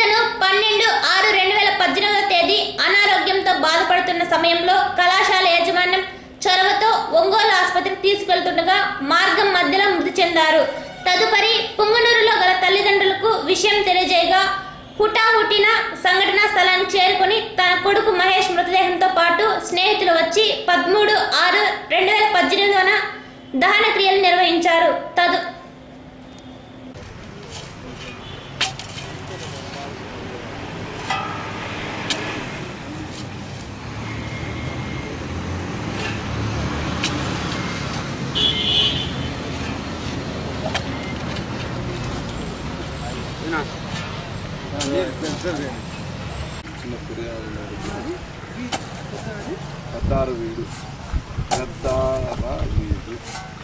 ఇతను పన్నెండు ఆరు రెండు వేల పద్దెనిమిదవ తేదీ అనారోగ్యంతో బాధపడుతున్న సమయంలో కళాశాల యాజమాన్యం చొరవతో ఒంగోలు ఆసుపత్రికి తీసుకెళ్తుండగా మార్గం మధ్యలో మృతి చెందారు తదుపరి పుంగనూరులో గల తల్లిదండ్రులకు విషయం తెలియజేయగా హుటాహుటిన సంఘటనా స్థలానికి చేరుకుని తన కొడుకు మహేష్ మృతదేహంతో పాటు స్నేహితులు వచ్చి పదమూడు ఆరు రెండు వేల పద్దెనిమిదిన దహన క్రియలు నిర్వహించారు తదు చిన్న ఫిర్యాదు పెద్దారు వీడు పెద్దార వీడు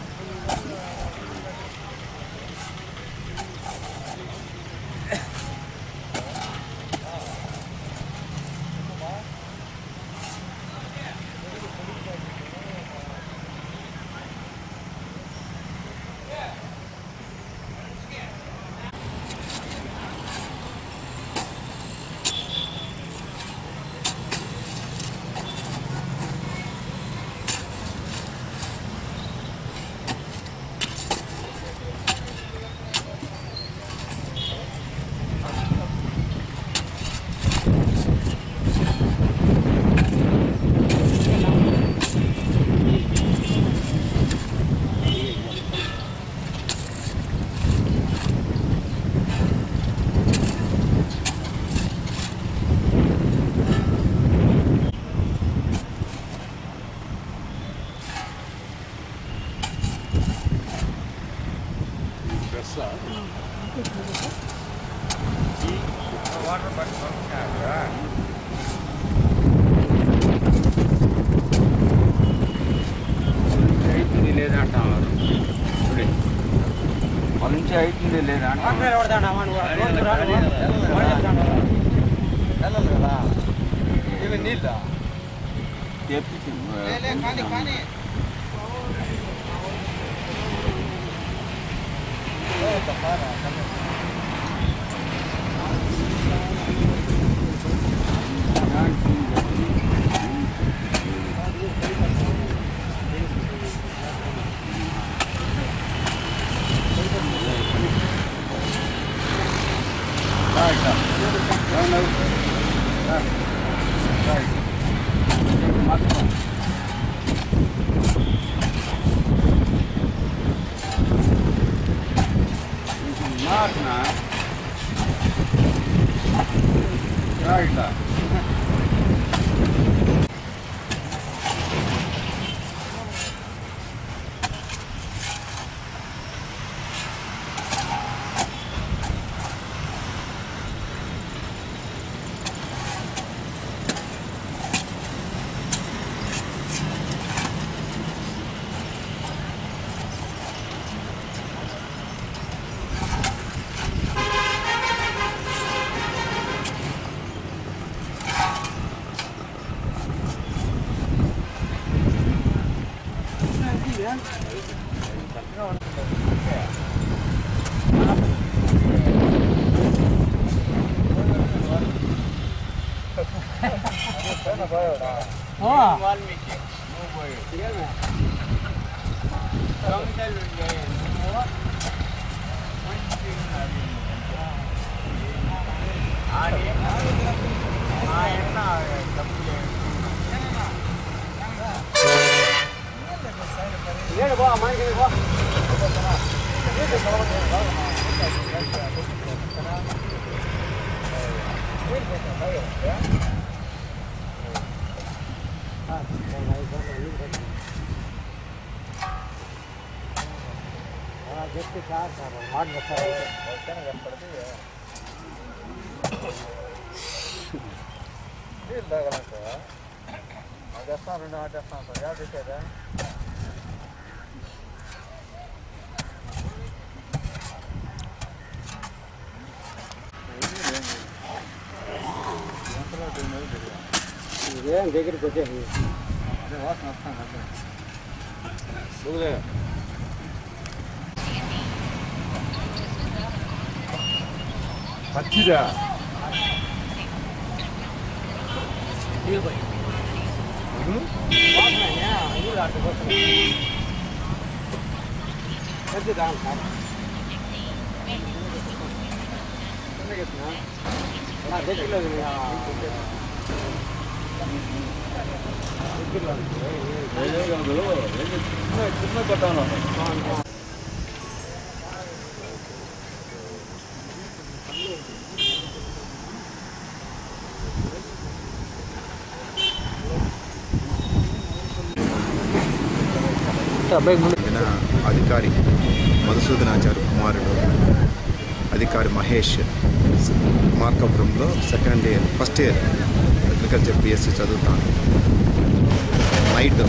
డ్రెస్సా అవుతుంది లేదంటున్నారు చూడండి వాళ్ళ నుంచి అవుతుంది లేదంటున్నారు తెప్పించి మాట్నా రైట్ దగ్గరికి వచ్చేసి వదిలే పచ్చిదా చిన్న కొట్టాను ఈయన అధికారి మధుసూదనాచారి కుమారుడు అధికారి మహేష్ మార్కాపురంలో second year first year agriculture BSc చదువుతాను నైట్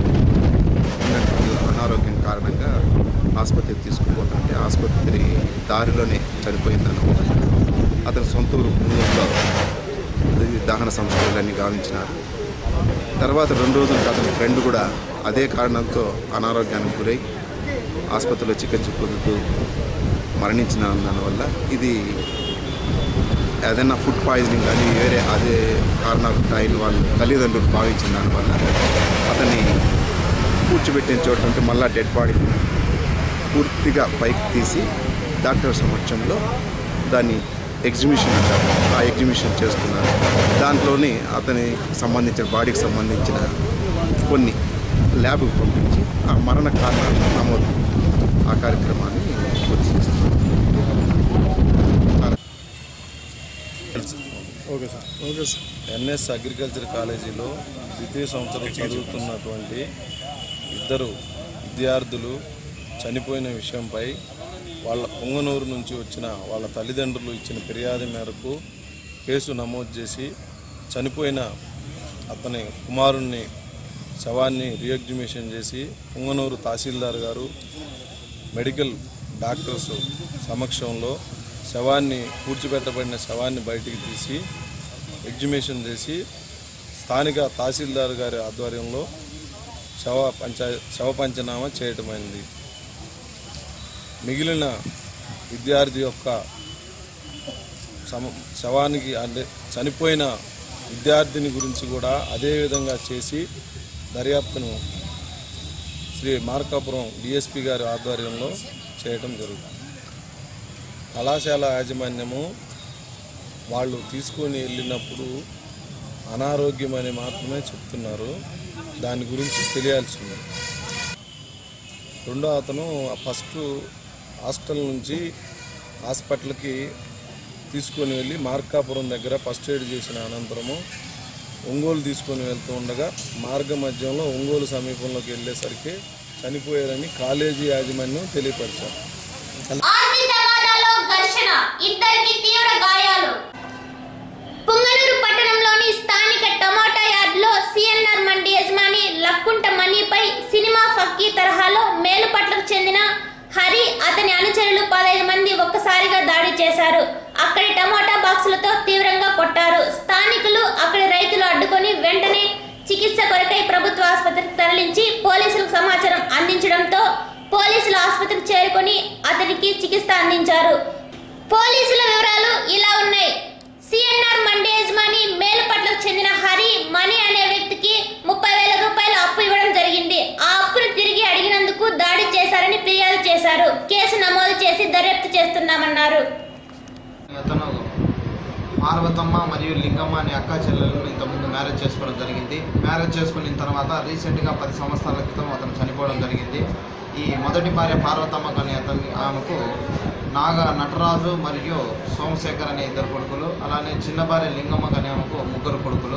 అనారోగ్యం కారణంగా ఆసుపత్రికి తీసుకుపోతుంటే ఆసుపత్రి దారిలోనే చనిపోయిందన్నమాట అతని సొంత ఊరు పుంగూరులో దహన సంస్కరణలన్నీ గావించినారు తర్వాత రెండు రోజులకు అతని ఫ్రెండ్ కూడా అదే కారణంతో అనారోగ్యానికి గురై ఆసుపత్రిలో చికిత్స పొందుతూ మరణించిన దానివల్ల ఇది ఏదైనా ఫుడ్ పాయిజనింగ్ కానీ వేరే అదే కారణాలు ఉంటాయని వాళ్ళు తల్లిదండ్రులు భావించిన దానివల్ల అతన్ని కూర్చోబెట్టిన చోట ఉంటే మళ్ళా డెడ్ బాడీని పూర్తిగా పైకి తీసి డాక్టర్ సమక్షంలో దాన్ని ఎగ్జిబిషన్ అంటారు ఆ ఎగ్జిబిషన్ చేస్తున్నారు దాంట్లోని అతనికి సంబంధించిన బాడీకి సంబంధించిన కొన్ని ల్యాబ్కి పంపించి ఆ మరణ కారణాలను నమోదు ఆ కార్యక్రమాన్ని పూర్తి చేస్తున్నారు okay sir okay sir NS agriculture కాలేజీలో ద్వితీయ సంవత్సరం చదువుతున్నటువంటి ఇద్దరు విద్యార్థులు చనిపోయిన విషయంపై వాళ్ళ పొంగనూరు నుంచి వచ్చిన వాళ్ళ తల్లిదండ్రులు ఇచ్చిన ఫిర్యాదు మేరకు కేసు నమోదు చేసి చనిపోయిన అతని కుమారుణ్ణి శవాన్ని రీఎగ్జిమేషన్ చేసి పొంగనూరు తహసీల్దార్ గారు మెడికల్ డాక్టర్స్ సమక్షంలో శవాన్ని పూడ్చిపెట్టబడిన శవాన్ని బయటికి తీసి ఎగ్జిమేషన్ చేసి స్థానిక తహసీల్దార్ గారి ఆధ్వర్యంలో శవ పంచాయ శవ పంచనామా చేయటమైంది మిగిలిన విద్యార్థి యొక్క సమ శవానికి అంటే చనిపోయిన విద్యార్థిని గురించి కూడా అదే విధంగా చేసి దర్యాప్తును శ్రీ మార్కాపురం డిఎస్పి గారి ఆధ్వర్యంలో చేయటం జరుగుతుంది కళాశాల యాజమాన్యము వాళ్ళు తీసుకొని వెళ్ళినప్పుడు అనారోగ్యం అని మాత్రమే చెప్తున్నారు దాని గురించి తెలియాల్సి ఉంది రెండో అతను ఫస్ట్ హాస్టల్ నుంచి హాస్పిటల్కి తీసుకొని వెళ్ళి మార్కాపురం దగ్గర ఫస్ట్ ఎయిడ్ చేసిన అనంతరము ఒంగోలు తీసుకొని వెళ్తూ ఉండగా మార్గ మధ్యంలో ఒంగోలు సమీపంలోకి వెళ్ళేసరికి చనిపోయారని కాలేజీ యాజమాన్యం తెలియపరిచారు ఆస్తి తగాదాలో ఘర్షణ ఇద్దరికి తీవ్ర గాయాలు పుంగనూరు పట్టణంలోని స్థానిక టమాటా యార్డ్లో సిఎన్ఆర్ మండి యజమాని లక్కుంట మనీపై సినిమా ఫక్కీ తరహాలో మేలుపట్లకు చెందిన హరి అతని అనుచరులు పదహైదు మంది ఒక్కసారిగా దాడి చేశారు అక్కడి టమాటా బాక్సులతో తీవ్రంగా కొట్టారు స్థానికులు అక్కడి రైతులు అడ్డుకొని వెంటనే చికిత్స కొరకై ప్రభుత్వ ఆసుపత్రికి తరలించి పోలీసులకు సమాచారం అందించడంతో పోలీసులు ఆసుపత్రికి చేరుకొని అతనికి చికిత్స అందించారు పోలీసుల వివరాలు ఇలా ఉన్నాయి సిఎన్ఆర్ మండి యజమాని మేలుపట్లకు చెందిన హరి మణి అనే వ్యక్తికి ముప్పై వేల రూపాయల అప్పు ఇవ్వడం జరిగింది ఆ అప్పును తిరిగి అడిగినందుకు దాడి చేశారని ఫిర్యాదు చేశారు కేసు నమోదు చేసి దర్యాప్తు చేస్తున్నామన్నారు అతను పార్వతమ్మ మరియు లింగమ్మ అనే అక్క చెల్లెలను ఇంతకుముందు మ్యారేజ్ చేసుకోవడం జరిగింది మ్యారేజ్ చేసుకున్న తర్వాత రీసెంట్గా పది సంవత్సరాల క్రితం అతను చనిపోవడం జరిగింది ఈ మొదటి భార్య పార్వతమ్మ అనే అతని ఆమెకు నాగ నటరాజు మరియు సోమశేఖర్ అనే ఇద్దరు కొడుకులు అలానే చిన్న భార్య లింగమ్మ అనే ఆమెకు ముగ్గురు కొడుకులు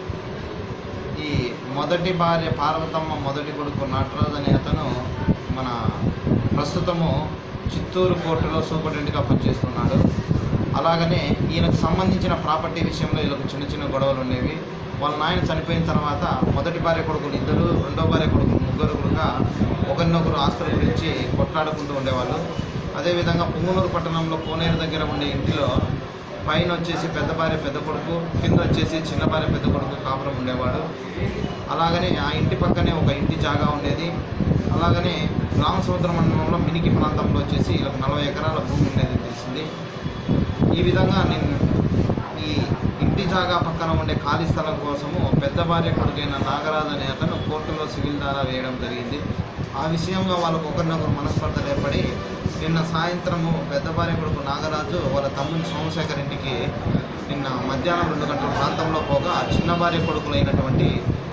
ఈ మొదటి భార్య పార్వతమ్మ మొదటి కొడుకు నటరాజు అనే అతను మన ప్రస్తుతము చిత్తూరు కోర్టులో సూపరింటెండెంట్గా పనిచేస్తున్నాడు అలాగనే ఈయనకు సంబంధించిన ప్రాపర్టీ విషయంలో వీళ్ళకు చిన్న చిన్న గొడవలు ఉండేవి వాళ్ళ నాయన చనిపోయిన తర్వాత మొదటి భార్య కొడుకులు ఇద్దరు రెండో భార్య కొడుకులు ముగ్గురు కూడా ఒకరినొకరు ఆస్తుల గురించి కొట్లాడుకుంటూ ఉండేవాళ్ళు అదేవిధంగా పుంగనూరు పట్టణంలో కోనేరు దగ్గర ఉండే ఇంటిలో పైన వచ్చేసి పెద్ద భార్య పెద్ద కొడుకు కింద వచ్చేసి చిన్న భార్య పెద్ద కొడుకు కాపురం ఉండేవాడు అలాగనే ఆ ఇంటి పక్కనే ఒక ఇంటి జాగా ఉండేది అలాగనే రామసముద్ర మండలంలో మినికి ప్రాంతంలో వచ్చేసి ఇలా నలభై ఎకరాల భూమి ఉండేది తెలిసింది ఈ విధంగా నేను ఈ ఇంటి ఇంటి జాగా పక్కన ఉండే ఖాళీ స్థలం కోసము పెద్ద భార్య కొడుకైన నాగరాజు అనే అతను కోర్టులో సివిల్ ద్వారా వేయడం జరిగింది ఆ విషయంలో వాళ్ళకు ఒకరినొకరు మనస్పర్ధలు ఏర్పడి నిన్న సాయంత్రము పెద్ద భార్య కొడుకు నాగరాజు వాళ్ళ తమ్ముని సోమశేఖర్ ఇంటికి నిన్న మధ్యాహ్నం రెండు గంటల ప్రాంతంలో పోగా చిన్న భార్య కొడుకులైనటువంటి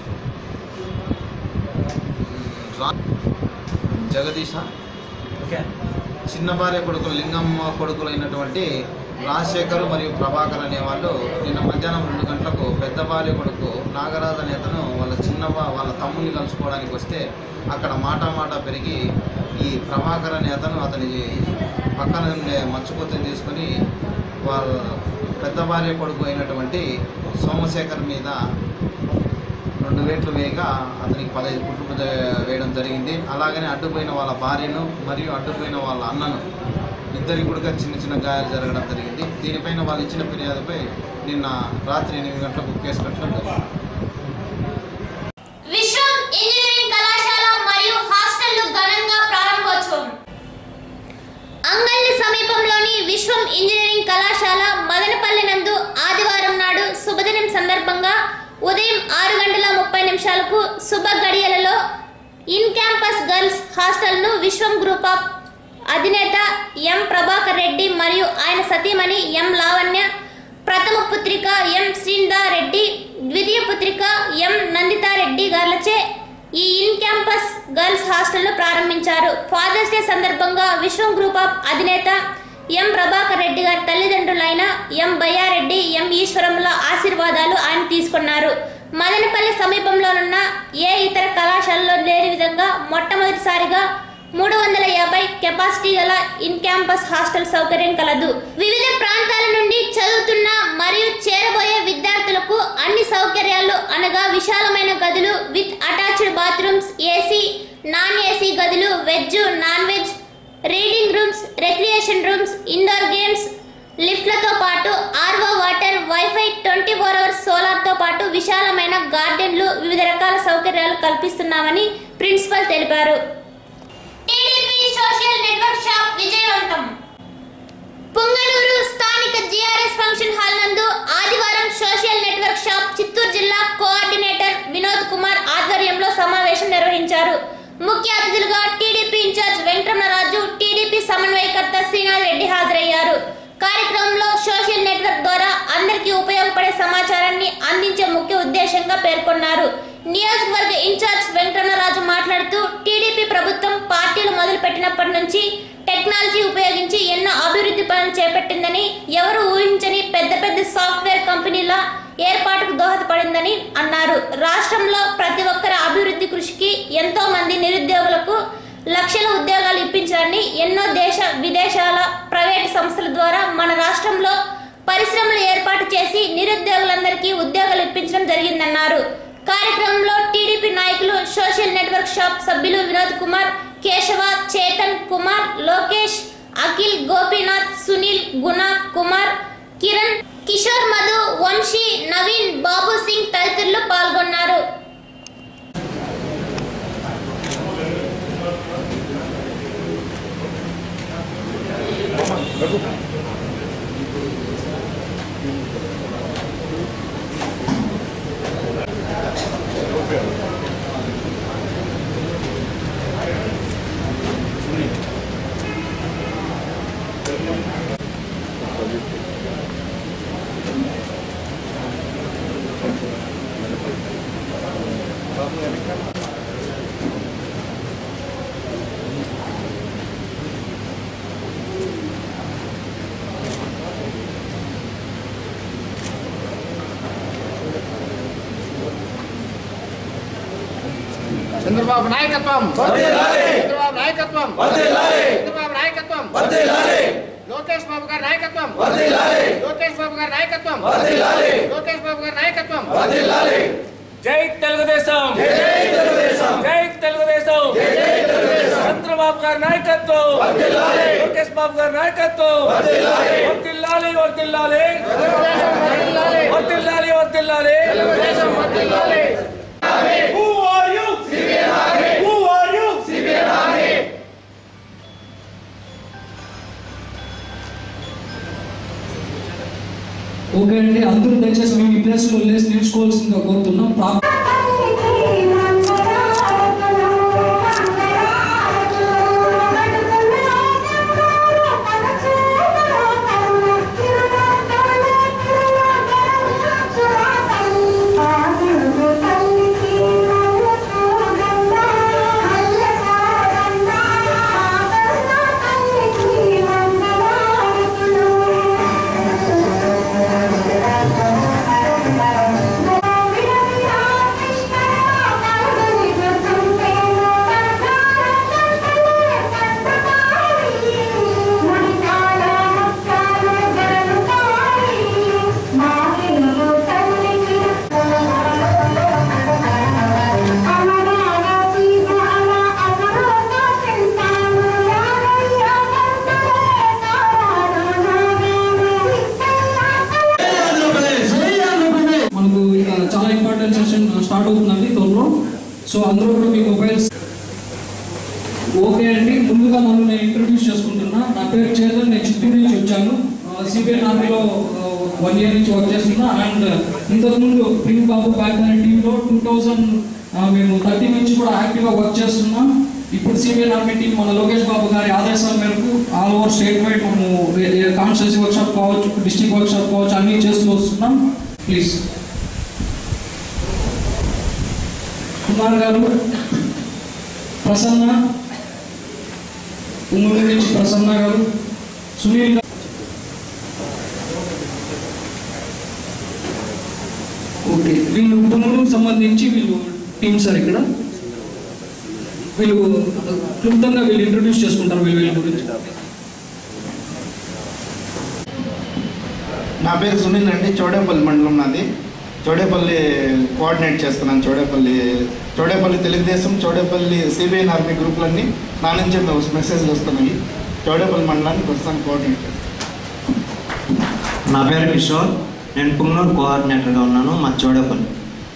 రా- జగదీశ చిన్న భార్య కొడుకులు లింగమ్మ కొడుకులైనటువంటి రాజశేఖర్ మరియు ప్రభాకర్ అనేవాళ్ళు నిన్న మధ్యాహ్నం రెండు గంటలకు పెద్ద భార్య కొడుకు నాగరాజు అనే అతను వాళ్ళ చిన్న బా- వాళ్ళ తమ్ముని కలుసుకోవడానికి వస్తే అక్కడ మాట మాట పెరిగి ఈ ప్రభాకర్ అనే అతను అతని పక్కన ఉండే మచ్చుకొత్తని తీసుకొని వాళ్ళ పెద్ద భార్య కొడుకు అయినటువంటి సోమశేఖర్ మీద రెండు వేట్లు వేయగా అతనికి పదహైదు కుటుంబ వేయడం జరిగింది అలాగనే అడ్డుపోయిన వాళ్ళ భార్యను మరియు అడ్డుపోయిన వాళ్ళ అన్నను ఇద్దరికి కూడా చిన్న చిన్న గాయాలు జరగడం జరిగింది దీనిపైన వాళ్ళు ఇచ్చిన ఫిర్యాదుపై నిన్న రాత్రి ఎనిమిది గంటలకు కేసు కట్టడం జరిగింది విశ్వం ఇంజనీరింగ్ కళాశాల మరియు హాస్టళ్లు ఘనంగా ప్రారంభోత్సవం అంగల్లి సమీపంలోని విశ్వం ఇంజనీరింగ్ కళాశాల మదనపల్లి నందు ఆదివారం నాడు శుభదినం సందర్భంగా ఉదయం ఆరు గంటల ముప్పై నిమిషాలకు శుభ గడియలలో ఇన్ క్యాంపస్ గర్ల్స్ హాస్టల్ను విశ్వం గ్రూప్ ఆఫ్ అధినేత ఎం ప్రభాకర్ రెడ్డి మరియు ఆయన సతీమణి ఎం లావణ్య ప్రథమ పుత్రిక ఎం శ్రీందారెడ్డి ద్వితీయ పుత్రిక ఎం నందితారెడ్డి గార్లచే ఈ ఇన్ క్యాంపస్ గర్ల్స్ హాస్టల్ను ప్రారంభించారు ఫాదర్స్ డే సందర్భంగా విశ్వం గ్రూప్ ఆఫ్ అధినేత ఎం ప్రభాకర్ రెడ్డి గారి తల్లిదండ్రులైన ఎం బయ్యారెడ్డి ఎం ఈశ్వరంల ఆశీర్వాదాలు ఆయన తీసుకున్నారు మదనపల్లి సమీపంలోనున్న ఏ ఇతర కళాశాలలో లేని విధంగా మొట్టమొదటిసారిగా మూడు వందల యాభై కెపాసిటీ గల ఇన్ క్యాంపస్ హాస్టల్ సౌకర్యం కలదు వివిధ ప్రాంతాల నుండి చదువుతున్న మరియు చేరబోయే విద్యార్థులకు అన్ని సౌకర్యాలు అనగా విశాలమైన గదులు with attached bathrooms AC non AC గదులు veg non veg reading rooms recreation rooms indoor games లిఫ్ట్లతో పాటు RO water wifi twenty four hours సోలార్తో పాటు విశాలమైన గార్డెన్లు వివిధ రకాల సౌకర్యాలు కల్పిస్తున్నామని ప్రిన్సిపల్ తెలిపారు టీడీపీ సోషల్ నెట్వర్క్ షాప్ విజయవంతం పుంగనూరు స్థానిక జిఆర్ఎస్ ఫంక్షన్ హాల్ నందు ఆదివారం సోషల్ నెట్వర్క్ షాప్ చిత్తూరు జిల్లా కోఆర్డినేటర్ వినోద్ కుమార్ ఆధ్వర్యంలో సమావేశం నిర్వహించారు ముఖ్య అతిథులుగా టీడీపీ ఇన్ఛార్జ్ వెంకటరమణరాజు టీడీపీ సమన్వయకర్త శ్రీనాథ్ రెడ్డి హాజరయ్యారు కార్యక్రమంలో సోషల్ నెట్వర్క్ ద్వారా అందరికీ ఉపయోగపడే సమాచారాన్ని అందించే ముఖ్య ఉద్దేశంగా పేర్కొన్నారు నియోజకవర్గ ఇన్ఛార్జ్ వెంకటరమణరాజు మాట్లాడుతూ టీడీపీ ప్రభుత్వం పార్టీలు మొదలుపెట్టినప్పటి నుంచి టెక్నాలజీ ఉపయోగించి ఎన్నో అభివృద్ధి పనులు చేపట్టిందని ఎవరు ఊహించని పెద్ద పెద్ద సాఫ్ట్వేర్ కంపెనీల ఏర్పాటుకు దోహదపడిందని అన్నారు రాష్ట్రంలో ప్రతి ఒక్కరి అభివృద్ధి కృషికి ఎంతో మంది నిరుద్యోగులకు లక్షల ఉద్యోగాలు ఇప్పించాలని ఎన్నో దేశ విదేశాల ప్రైవేటు సంస్థల ద్వారా మన రాష్ట్రంలో పరిశ్రమలు ఏర్పాటు చేసి నిరుద్యోగులందరికీ ఉద్యోగాలు ఇప్పించడం జరిగిందన్నారు కార్యక్రమంలో టీడీపీ నాయకులు సోషల్ నెట్వర్క్ షాప్ సభ్యులు వినోద్ కుమార్ కేశవ చేతన్ కుమార్ లోకేష్ అఖిల్ గోపీనాథ్ సునీల్ గుణ కుమార్ కిరణ్ కిషోర్ మధు వంశీ నవీన్ బాబు సింగ్ తదితరులు పాల్గొన్నారు చంద్రబాబు నాయకత్వం చంద్రబాబు నాయకత్వం చంద్రబాబు నాయకత్వం లోకేష్ బాబు గారి నాయకత్వం లోకేష్ బాబు గారి నాయకత్వం లోకేష్ బాబు గారి నాయకత్వం జై తెలుగుదేశం జై తెలుగుదేశం చంద్రబాబు గారి నాయకత్వం లోకేష్ బాబు గారి నాయకత్వం వర్తిల్లాలి వర్తిల్లాలి వర్తిల్లాలి వర్తిల్లాలి Who are you? Who are you? Okay అండి అందరూ దయచేసి మేము ఈ ప్లేస్లో లేసి నేర్చుకోవాల్సిందిగా కోరుతున్నాం ప్రా- మనకు ఇక చాలా ఇంపార్టెంట్ సెషన్ స్టార్ట్ అవుతుందండి త్వరలో సో అందరూ కూడా మీ మొబైల్స్ ఓకే అండి ముందుగా మనం నేను ఇంట్రడ్యూస్ చేసుకుంటున్నా నా పేరు చేతన్ నేను చిత్తూరు నుంచి వచ్చాను సిబిఎన్ ఆర్మీలో వన్ ఇయర్ నుంచి వర్క్ చేస్తున్నా అండ్ ఇంతకుముందు ప్రింగ్ బాబు బ్యాక్ అనే టీంలో టూ థౌజండ్ మేము థర్టీ నుంచి కూడా యాక్టివ్గా వర్క్ చేస్తున్నాం ఇప్పుడు సిబిఎన్ ఆర్మీ టీం మన లోకేష్ బాబు గారి ఆదేశాల మేరకు ఆల్ ఓవర్ స్టేట్ వైడ్ మనము కాన్స్టిట్యూన్సీ వర్క్షాప్ కావచ్చు డిస్ట్రిక్ట్ వర్క్షాప్ కావచ్చు అన్నీ చేస్తూ వస్తున్నాం ప్లీజ్ కుమార్ గారు ప్రసన్న ఉమ్మడి నుంచి ప్రసన్న గారు సునీల్ గారు ఓకే వీళ్ళు పునుగులకు సంబంధించి వీళ్ళు టీమ్ సార్ ఇక్కడ వీళ్ళు క్లుప్తంగా వీళ్ళు ఇంట్రొడ్యూస్ చేసుకుంటారు వీళ్ళు వీళ్ళ గురించి నా పేరు సునీల్ అండి చౌడేపల్లి మండలం నాది చౌడేపల్లి కోఆర్డినేట్ చేస్తున్నాను చౌడేపల్లి చౌడేపల్లి తెలుగుదేశం చౌడేపల్లి సిబిఐన్ ఆర్మీ గ్రూపులన్నీ నా నుంచే మెసేజ్లు వస్తున్నాయి చౌడేపల్లి మండలాన్ని ప్రస్తుతానికి కోఆర్డినేట్ చేస్తాను నా పేరు కిషోర్ నేను పుంగనూరు కోఆర్డినేటర్గా ఉన్నాను మా చోడపల్లి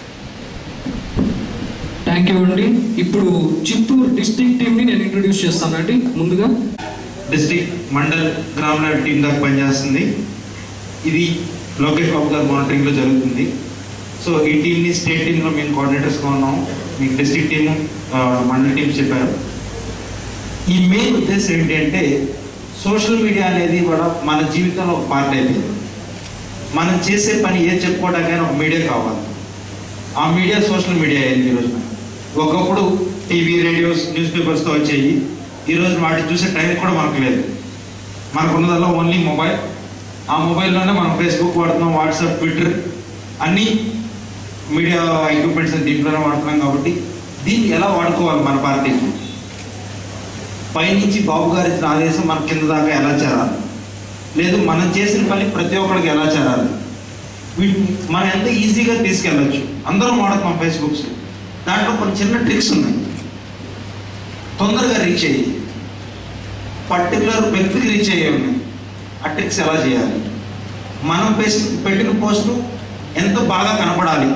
థ్యాంక్ యూ అండి ఇప్పుడు చిత్తూరు డిస్ట్రిక్ట్ టీమ్ని నేను ఇంట్రొడ్యూస్ చేస్తానండి ముందుగా డిస్ట్రిక్ట్ మండల్ గ్రామ లెవెల్ టీం దాకా పనిచేస్తుంది ఇది లోకేష్ బాబు గారి మానిటరింగ్లో జరుగుతుంది సో ఈ టీంని స్టేట్ టీంలో మేము కోఆర్డినేటర్స్గా ఉన్నాము మీకు డిస్ట్రిక్ట్ టీము మండల్ టీమ్స్ చెప్పారు ఈ మెయిన్ ఉద్దేశం ఏంటి అంటే సోషల్ మీడియా అనేది కూడా మన జీవితంలో ఒక పార్ట్ అయిపోయింది మనం చేసే పని ఏం చెప్పుకోవడానికైనా ఒక మీడియా కావాలి ఆ మీడియా సోషల్ మీడియా అయింది ఈ రోజున ఒకప్పుడు టీవీ రేడియోస్ న్యూస్ పేపర్స్తో వచ్చేవి ఈ రోజు వాటిని చూసే టైం కూడా మనకు లేదు మనకు ఉన్నదల్లా ఓన్లీ మొబైల్ ఆ మొబైల్లోనే మనం ఫేస్బుక్ వాడుతున్నాం వాట్సాప్ ట్విట్టర్ అన్నీ మీడియా ఎక్విప్మెంట్స్ దీంట్లోనే వాడుతున్నాం కాబట్టి దీన్ని ఎలా వాడుకోవాలి మన పార్టీకి పైనుంచి బాబు గారు ఇచ్చిన ఆదేశం మన కింద దాకా ఎలా చేరాలి లేదు మనం చేసిన పని ప్రతి ఒక్కరికి ఎలా చేరాలి వీటిని మనం ఎంత ఈజీగా తీసుకెళ్ళచ్చు అందరం వాడుతున్నాం ఫేస్బుక్స్ దాంట్లో కొన్ని చిన్న ట్రిక్స్ ఉన్నాయి తొందరగా రీచ్ అయ్యి పర్టికులర్ వ్యక్తికి రీచ్ అయ్యే ఉన్నాయి ఆ ట్రిక్స్ ఎలా చేయాలి మనం పేస్- పెట్టిన పోస్టు ఎంత బాగా కనపడాలి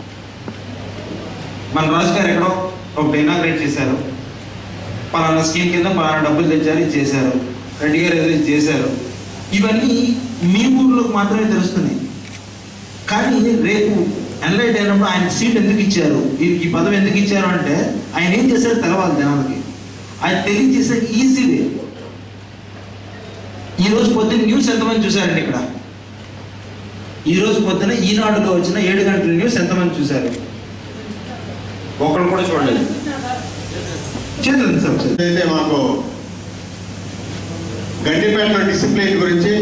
మన రాజు గారు ఎక్కడో ఒకటి ఇనాగ్రేట్ చేశారు పలానా స్కీమ్ కింద పలానా డబ్బులు తెచ్చారు ఇది చేశారు రెడ్డి గారు ఏదో ఇది చేశారు ఇవన్నీ మీ ఊర్లోకి మాత్రమే తెలుస్తున్నాయి కానీ రేపు ఎన్లైట్ అయినప్పుడు ఆయన సీట్ ఎందుకు ఇచ్చారు ఈ- ఈ పదవి ఎందుకు ఇచ్చారు అంటే ఆయన ఏం చేశారు తెలవాలి జనాలకి ఆయన తెలియజేసే ఈజీ వే ఈ రోజు పొద్దున్న న్యూస్ ఎంతమంది చూశారండి ఇక్కడ ఈ రోజు పొద్దున ఈనాడులో వచ్చిన ఏడు గంటల న్యూస్ ఎంతమంది చూశారు ఒకళ్ళు కూడా చూడలేదు చేద్దాం సార్ అయితే మాకు గండిపేటలో డిసిప్లిన్ గురించి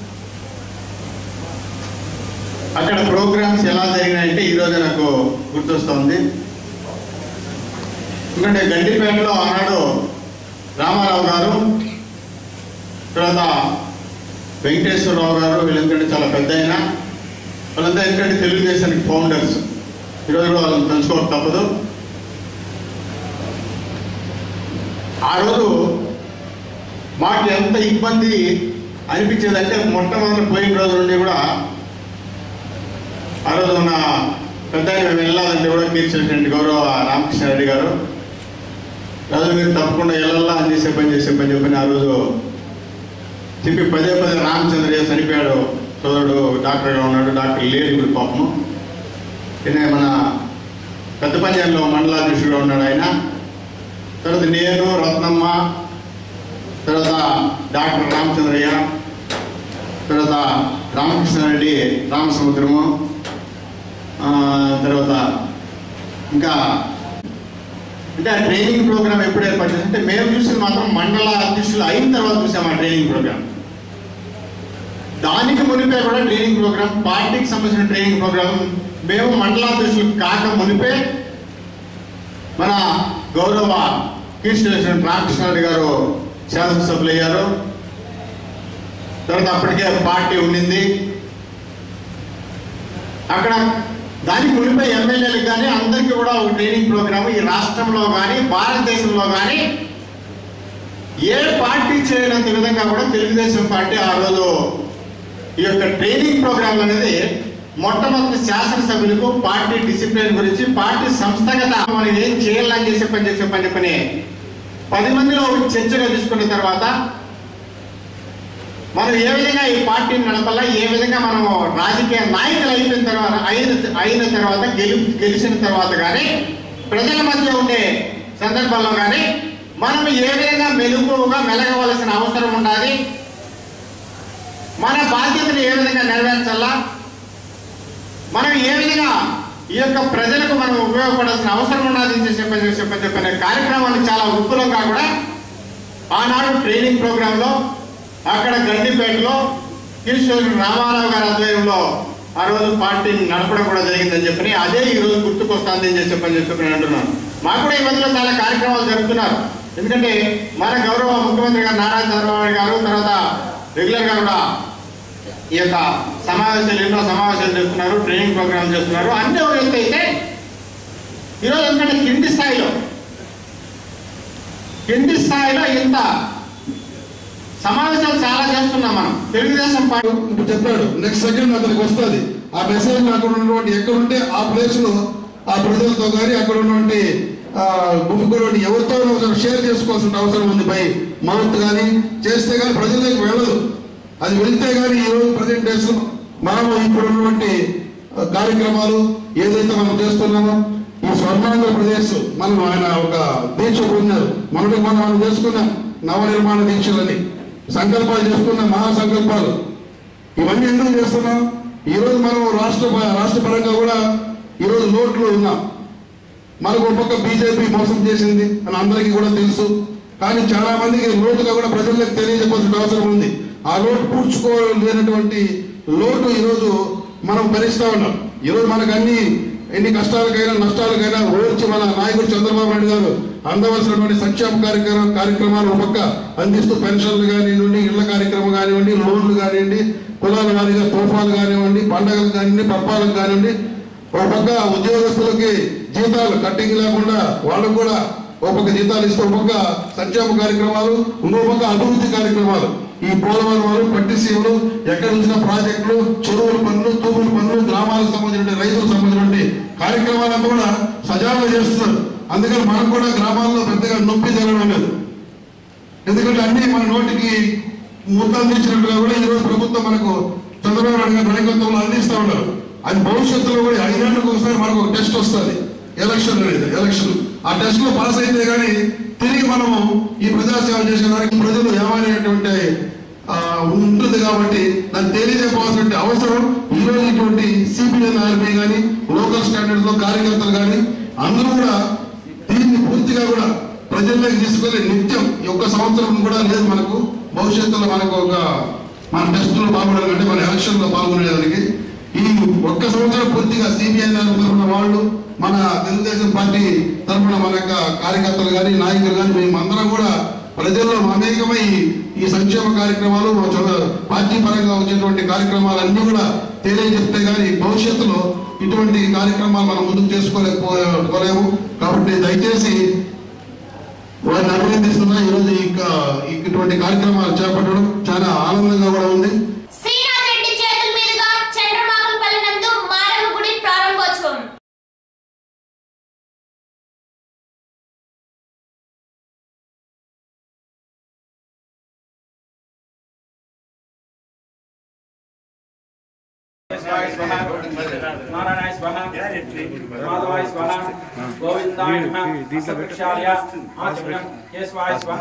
అక్కడ ప్రోగ్రామ్స్ ఎలా జరిగినాయంటే ఈరోజు నాకు గుర్తొస్తుంది ఎందుకంటే గండిపేటలో ఆనాడు రామారావు గారు తర్వాత వెంకటేశ్వరరావు గారు వీళ్ళందరికీ చాలా పెద్ద అయినా వాళ్ళంతా ఎందుకంటే తెలుగుదేశానికి ఫౌండర్స్ ఈరోజు కూడా వాళ్ళని తలుచుకోవడం తప్పదు ఆ రోజు మాకు ఎంత ఇబ్బంది అనిపించేదంటే మొట్టమొదటి పోయిన రోజు నుండి కూడా ఆ రోజు ఉన్న పెద్ద ఆయన మేము వెళ్ళాలంటే కూడా తీర్చినటువంటి గౌరవ రామకృష్ణారెడ్డి గారు రాజు మీరు తప్పకుండా వెళ్ళాలా అని చేసే పని చేసే పని చెప్పని ఆ రోజు చెప్పి పదే పదే రామచంద్రయ్య చనిపోయాడు సోదరుడు డాక్టర్గా ఉన్నాడు డాక్టర్ లేడు ఇప్పుడు పాపము ఈయన మన పెద్ద పంజాబ్లో మండలాధ్యక్షుడుగా ఉన్నాడు ఆయన తర్వాత నేను రత్నమ్మ తర్వాత డాక్టర్ రామచంద్రయ్య తర్వాత రామకృష్ణారెడ్డి రామసముద్రము ఆ, తర్వాత ఇంకా అంటే ఆ ట్రైనింగ్ ప్రోగ్రామ్ ఎప్పుడు ఏర్పాటు చేసి అంటే మేము చూసింది మాత్రం మండల అధ్యక్షులు అయిన తర్వాత చూసాం ఆ ట్రైనింగ్ ప్రోగ్రామ్ దానికి మునిపే కూడా ట్రైనింగ్ ప్రోగ్రామ్ పార్టీకి సంబంధించిన ట్రైనింగ్ ప్రోగ్రామ్ మేము మండలాధ్యక్షులు కాక మునిపే మన గౌరవ కీర్తిశేషన్ రామకృష్ణారెడ్డి గారు శాసనసభ్యులు అయ్యారు తర్వాత అప్పటికే పార్టీ ఉండింది అక్కడ దానికి మునిపై ఎమ్మెల్యేలకు కానీ అందరికీ కూడా ఒక ట్రైనింగ్ ప్రోగ్రామ్ ఈ రాష్ట్రంలో కానీ భారతదేశంలో కానీ ఏ పార్టీ చేయనంత విధంగా కూడా తెలుగుదేశం పార్టీ ఆ రోజు ఈ యొక్క ట్రైనింగ్ ప్రోగ్రాం అనేది మొట్టమొదటి శాసనసభ్యులకు పార్టీ డిసిప్లిన్ గురించి పార్టీ సంస్థగత మనం ఏం చేయాలని చేసే పని చేసే పని పని పది మందిలో ఒక చర్చగా తీసుకున్న తర్వాత మనం ఏ విధంగా ఈ పార్టీని నడపాలా ఏ విధంగా మనము రాజకీయ నాయకులు అయిపోయిన తర్వాత అయిన అయిన తర్వాత గెలు గెలిచిన తర్వాత కానీ ప్రజల మధ్య ఉండే సందర్భంలో కానీ మనం ఏ విధంగా మెలుగుగా మెలగవలసిన అవసరం ఉండాలి మన బాధ్యతను ఏ విధంగా నెరవేర్చాలా మనం ఏ విధంగా ఈ యొక్క ప్రజలకు మనం ఉపయోగపడాల్సిన అవసరం ఉన్నది అని చెప్పని చెప్పని చెప్పిన కార్యక్రమాన్ని చాలా ఉత్పులంగా కూడా ఆనాడు ట్రైనింగ్ ప్రోగ్రాంలో అక్కడ గండిపేటలో ఈశ్వరుడు రామారావు గారి ఆధ్వర్యంలో ఆ రోజు పార్టీని నడపడం కూడా జరిగిందని చెప్పని అదే ఈ రోజు గుర్తుకొస్తుంది అని చెప్పని చెప్పి అంటున్నాను మాకు కూడా ఈ మధ్యలో చాలా కార్యక్రమాలు జరుపుతున్నారు ఎందుకంటే మన గౌరవ ముఖ్యమంత్రి గారు నారా చంద్రబాబు నాయుడు గారు తర్వాత రెగ్యులర్ గా కూడా ఈ యొక్క సమావేశాలు ఎన్నో సమావేశాలు చేస్తున్నారు ట్రైనింగ్ ప్రోగ్రామ్ చేస్తున్నారు అన్ని ఒక ఎత్తు అయితే ఈరోజు ఎందుకంటే కింది స్థాయిలో కింది స్థాయిలో ఇంత సమావేశాలు చాలా చేస్తున్నాం మనం తెలుగుదేశం పార్టీ ఇప్పుడు చెప్పాడు నెక్స్ట్ సెకండ్ అతనికి వస్తుంది ఆ మెసేజ్ అక్కడ ఉన్నటువంటి ఎక్కడ ఉంటే ఆ ప్లేస్ లో ఆ ప్రజలతో కానీ అక్కడ ఉన్నటువంటి గుంపుకున్నటువంటి ఎవరితో ఒకసారి షేర్ చేసుకోవాల్సిన అవసరం ఉంది బై మౌత్ కానీ చేస్తే కానీ ప్రజలకు వెళ్ళదు అది వెళ్తే కానీ ఈ రోజు ప్రజెంట్ డేస్ లో మనము ఇప్పుడు ఉన్నటువంటి ఆ, కార్యక్రమాలు ఏదైతే మనం చేస్తున్నామో ఈ స్వర్ణాంధ్రప్రదేశ్ మనం ఆయన ఒక దీక్ష పొందారు మొన్నటి మనం మనం చేసుకున్నాం నవనిర్మాణ దీక్షలని సంకల్పాలు చేసుకున్నాం మహాసంకల్పాలు ఇవన్నీ ఎందుకు చేస్తున్నాం ఈ రోజు మనం రాష్ట్ర రాష్ట్ర పరంగా కూడా ఈ రోజు లోట్లు ఉన్నాం మనకు ఒక పక్క బీజేపీ మోసం చేసింది అని అందరికీ కూడా తెలుసు కానీ చాలా మందికి లోటుగా కూడా ప్రజలకు తెలియజెప్పాల్సిన అవసరం ఉంది ఆ లోటు పూడ్చుకోలేనటువంటి లోటు ఈరోజు మనం భరిస్తా ఉన్నాం ఈరోజు మనకు అన్ని ఎన్ని కష్టాలకైనా నష్టాలకైనా ఓర్చి మన నాయకుడు చంద్రబాబు నాయుడు గారు అందవలసినటువంటి సంక్షేమ కార్యక్రమ కార్యక్రమాలు ఒక పక్క అందిస్తూ పెన్షన్లు కానివ్వండి ఇళ్ల కార్యక్రమం కానివ్వండి లోన్లు కానివ్వండి కులాల వారీగా తోఫాలు కానివ్వండి పండగలు కానివ్వండి పప్పాలకు కానివ్వండి ఒక పక్క ఉద్యోగస్తులకి జీతాలు కట్టింగ్ లేకుండా వాళ్ళకు కూడా ఒక పక్క జీతాలు ఇస్తూ ఒక పక్క సంక్షేమ కార్యక్రమాలు ఇంకో పక్క అభివృద్ధి కార్యక్రమాలు ఈ పోలవరం వాళ్ళు పట్టి సీమలు ఎక్కడ చూసిన ప్రాజెక్టులు చెరువుల పనులు తూముల పనులు గ్రామాలకు సంబంధించిన రైతులకు సంబంధించిన కార్యక్రమాలంతా కూడా సజావుగా చేస్తున్నారు అందుకని మనకు కూడా గ్రామాల్లో పెద్దగా నొప్పి జరగడం లేదు ఎందుకంటే అన్ని మన నోటికి ముద్దందించినట్టుగా కూడా ఈరోజు ప్రభుత్వం మనకు చంద్రబాబు నాయుడు గారి నాయకత్వంలో అందిస్తూ ఉన్నారు అది భవిష్యత్తులో కూడా ఐదేళ్లకు ఒకసారి మనకు ఒక టెస్ట్ వస్తుంది ఎలక్షన్ అనేది ఎలక్షన్ ఆ టెస్ట్ లో పాస్ అయితే కానీ తిరిగి మనము ఈ ప్రజాసేవ చేసేదానికి ప్రజలు ఏమనేటువంటి ఆ, ఉంటుంది కాబట్టి దాన్ని తెలియజెప్పవలసిన అవసరం ఈ రోజు ఇటువంటి సిపిఎన్ ఆర్మీ కానీ లోకల్ స్టాండర్డ్స్ లో కార్యకర్తలు కానీ అందరూ కూడా దీన్ని పూర్తిగా కూడా ప్రజల్లోకి తీసుకెళ్లి నిత్యం ఈ ఒక్క సంవత్సరం కూడా లేదు మనకు భవిష్యత్తులో మనకు ఒక మన టెస్ట్ లో పాల్గొనాలంటే మన ఎలక్షన్ లో పాల్గొనేదానికి ఈ ఒక్క సంవత్సరం పూర్తిగా సిబిఐ తరఫున వాళ్ళు మన తెలుగుదేశం పార్టీ తరఫున మన యొక్క కార్యకర్తలు కానీ నాయకులు కానీ మేమందరం కూడా ప్రజల్లో మమేకమై ఈ సంక్షేమ కార్యక్రమాలు చొ- పార్టీ పరంగా వచ్చేటువంటి కార్యక్రమాలన్నీ కూడా తెలియజెప్తే కానీ భవిష్యత్తులో ఇటువంటి కార్యక్రమాలు మనం ముందుకు చేసుకోలేకపోలేము కాబట్టి దయచేసి వారిని అభినందిస్తున్నా ఈరోజు ఇక ఇటువంటి కార్యక్రమాలు చేపట్టడం చాలా ఆనందంగా కూడా ఉంది శ్రీనాథ్ రెడ్డి చేతుల మీదుగా చంద్రమాకులపల్లి నందు మారమ్మ గుడి ప్రారంభోత్సవం కేశవాయ స్వహ నారాయణాయ స్వహ మాధవాయ స్వహ గోవిందాయ నమః అసవృక్షాయ ఆచమనం కేశవాయ స్వహ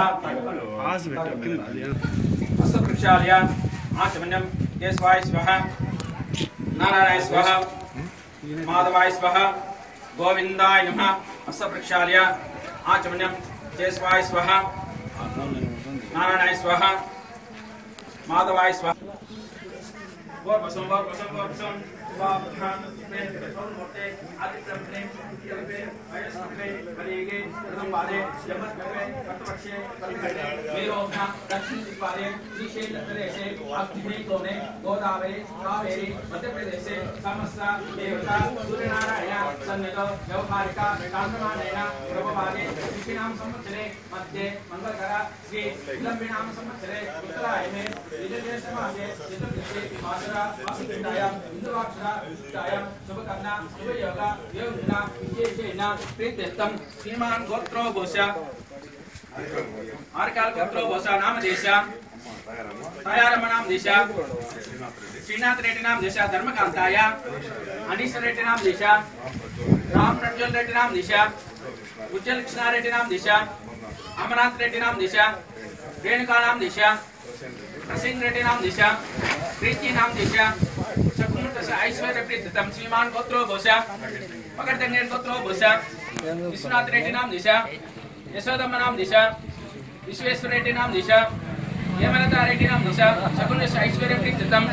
అసవృక్షాయ ఆచమనం కేశవాయ స్వహ నారాయణాయ స్వహ మాధవాయ స్వహ గోవిందాయ నమః అసవృక్షాయ ఆచమనం కేశవాయ స్వహ నారాయణాయ స్వహ మాధవాయ స్వహ Warpasam, warpasam, warpasam. Vabhan, Pen, Petron, Morte, Aditram, Pen, Yelpe, Ayaspe, Valige, Radam Pade, Yamat Pepe, Katavakshe, Kalkade, Verovna, Dakshin Pade, Nishe, Pradeshe, Akti, Tone, Godavari, Kaveri, Madhya Pradeshe, Samasta, Devata, Suryanaraya, Sanyato, Vyavaharika, Kandamanena, Prabhavade, Krishinam Samvatsare, Madhye, Mangalkara, Sri, Ilambinam Samvatsare, Uttarayane, Vijayasamaje, Chiturdishe, Madhura, Vasudindaya, Induvakshara, Vittaya, Subhakarna, Subhayoga, Yoguna, Vijayashena, Prityastam, Sriman Gotro Bosya, Arkal Gotro Bosya, Namadesha, Tayaramanaam Desha, Srinath Reddy Naam Desha, Dharmakantaya, Anisha Reddy Naam Desha, Ram Pranjal Reddy Naam Desha, Ujjal Krishna Reddy Naam Desha, Amanath Reddy Naam Desha, Renuka Naam Desha, Singh Reddy Naam Desha, Preeti Naam Desha, Sakumut Dasa Aishwarya Prititam, Sriman Gotro Bosha, Magar Dangan Gotro Bosha, Vishwanath Reddy Naam Desha, Yasodhamma Naam Desha, Vishweswar Reddy Naam Desha, Yamalata Reddy Naam Desha, Sakun Dasa Aishwarya Prititam,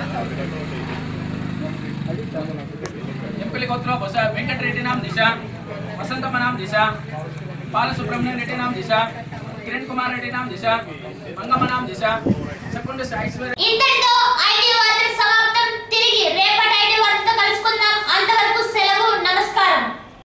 Yempali Gotro Bosha, Venkat Reddy Naam Desha, Vasantama Naam Desha, Pala Subramanian Reddy Naam Desha, Kiran Kumar Reddy Naam Desha, Mangama Naam Desha, Sakun Dasa Aishwarya ఇంతటితో